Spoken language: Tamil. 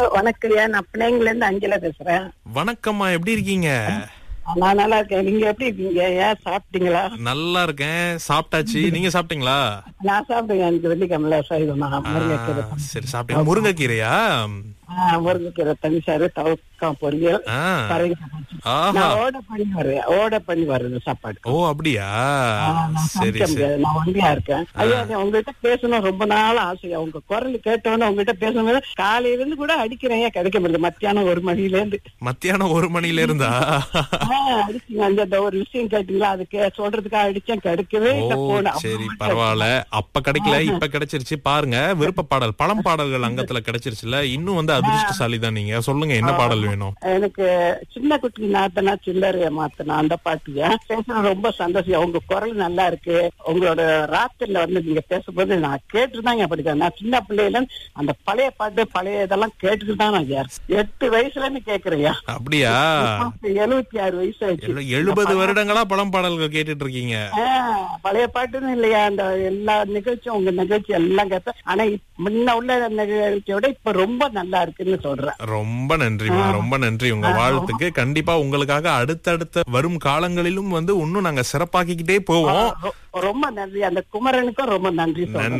வணக்கம் நான் பிள்ளைங்கள இருந்து அஞ்சல பேசுறேன் வணக்கம்மா எப்படி இருக்கீங்க நான் நல்லா இருக்கேன் நீங்க எப்படி இருக்கீங்க ஏன் சாப்பிட்டீங்களா நல்லா இருக்கேன் சாப்பிட்டாச்சு நீங்க சாப்பிட்டீங்களா நான் சாப்பிட்டேங்க எனக்கு வெள்ளிக்கிழமை சைவம் நான் ஆ, முருங்கைக்கீரை சரி சாப்பிட்டீங்க முருங்கைக்கீரையா ஆ, முருங்கைக்கீரை தனிசாரு தவக்கம் பொரியல் ஆ. பறவை சமைச்சு. ஆஹா நான் ஓட பண்ணி வருவேன் ஓட பண்ணி வருது சாப்பாடு ஓ அப்படியா ஆ, நான் சரி சமைக்க சரி முடியாது நான் ஒண்டியா இருக்கேன் ஐயா அது உங்ககிட்ட பேசணும் ரொம்ப நாள் ஆசையா உங்க குரல் கேட்டோன்னு உங்ககிட்ட பேசணும் காலையில இருந்து கூட அடிக்கிறேன் ஏன் கிடைக்க முடியல மத்தியானம் ஒரு மணில இருந்து மத்தியானம் ஒரு மணில இருந்தா ஆ, அடிச்சீங்க அந்த இந்த ஒரு விஷயம் கேட்டீங்களா அதுக்கு சொல்றதுக்காக அடிச்சேன் கிடைக்கவே ஓ இல்ல போன சரி பரவாயில்ல அப்ப கிடைக்கல இப்ப கிடைச்சிருச்சு பாருங்க விருப்ப பாடல் பழம் பாடல்கள் அங்கத்துல கிடைச்சிருச்சுல இன்னும் வந்து அதிர்ஷ்டசாலி தான் நீங்க சொல்லுங்க என்ன பாடல் வேணும் எனக்கு சின்ன குட்டி நாத்தனா சில்லறைய மாத்தனா அந்த பாட்டியா பேசுறது ரொம்ப சந்தோஷம் உங்க குரல் நல்லா இருக்கு உங்களோட ராத்திரில வந்து நீங்க பேசும்போது நான் கேட்டுதான் படிக்கிறேன் நான் சின்ன பிள்ளையில இருந்து அந்த பழைய பாட்டு பழைய இதெல்லாம் கேட்டுட்டு தான் நான் யார் எட்டு வயசுல இருந்து கேக்குறேயா அப்படியா எழுபத்தி ஆறு வயசு ஆச்சு எழு- எழுபது வருடங்களா பழம் பாடல்கள் கேட்டுட்டு இருக்கீங்க ஆ, பழைய பாட்டுன்னு இல்லையா அந்த எல்லா நிகழ்ச்சியும் உங்க நிகழ்ச்சி எல்லாம் கேட்பேன் ஆனா இப்ப முன்ன உள்ள நிகழ்ச்சியை விட இப்ப ரொம்ப நல்லா இருக்குன்னு சொல்றேன் ரொம்ப நன்றிமா ரொம்ப நன்றி உங்க வாழ்த்துக்கு கண்டிப்பா உங்களுக்காக அடுத்தடுத்த வரும் காலங்களிலும் வந்து இன்னும் நாங்க சிறப்பாக்கிக்கிட்டே போவோம் ரொ- ரொம்ப நன்றி அந்த குமரனுக்கும் ரொம்ப நன்றி சொல்றேன்